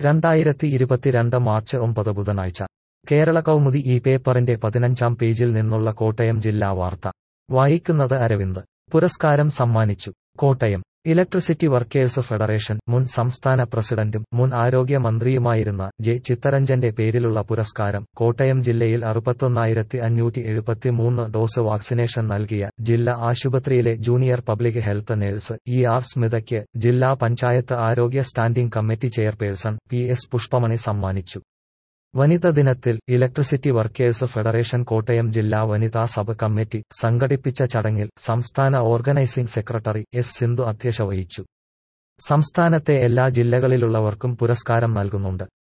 രണ്ടായിരത്തി ഇരുപത്തിരണ്ട് മാർച്ച് ഒമ്പത് ബുധനാഴ്ച കേരള കൗമുദി ഈ പേപ്പറിന്റെ പതിനഞ്ചാം പേജിൽ നിന്നുള്ള കോട്ടയം ജില്ലാ വാർത്ത വായിക്കുന്നത് അരവിന്ദ് പുരസ്കാരം സമ്മാനിച്ചു കോട്ടയം ഇലക്ട്രിസിറ്റി വർക്കേഴ്സ് ഫെഡറേഷൻ മുൻ സംസ്ഥാന പ്രസിഡന്റും മുൻ ആരോഗ്യ മന്ത്രിയുമായിരുന്ന ജെ ചിത്തരഞ്ജന്റെ പേരിലുള്ള പുരസ്കാരം കോട്ടയം ജില്ലയിൽ അറുപത്തൊന്നായിരത്തി അഞ്ഞൂറ്റി എഴുപത്തിമൂന്ന് ഡോസ് വാക്സിനേഷൻ നൽകിയ ജില്ലാ ആശുപത്രിയിലെ junior public health nurse E R സ്മിതയ്ക്ക് ജില്ലാ പഞ്ചായത്ത് ആരോഗ്യ standing committee chairperson P S Pushpamani സമ്മാനിച്ചു വനിതാ ദിനത്തിൽ ഇലക്ട്രിസിറ്റി വർക്കേഴ്സ് ഫെഡറേഷൻ കോട്ടയം ജില്ലാ വനിതാ സബ് കമ്മിറ്റി സംഘടിപ്പിച്ച ചടങ്ങിൽ സംസ്ഥാന ഓർഗനൈസിംഗ് സെക്രട്ടറി എസ് സിന്ധു അധ്യക്ഷ വഹിച്ചു സംസ്ഥാനത്തെ എല്ലാ ജില്ലകളിലുള്ളവർക്കും പുരസ്കാരം നൽകുന്നുണ്ട്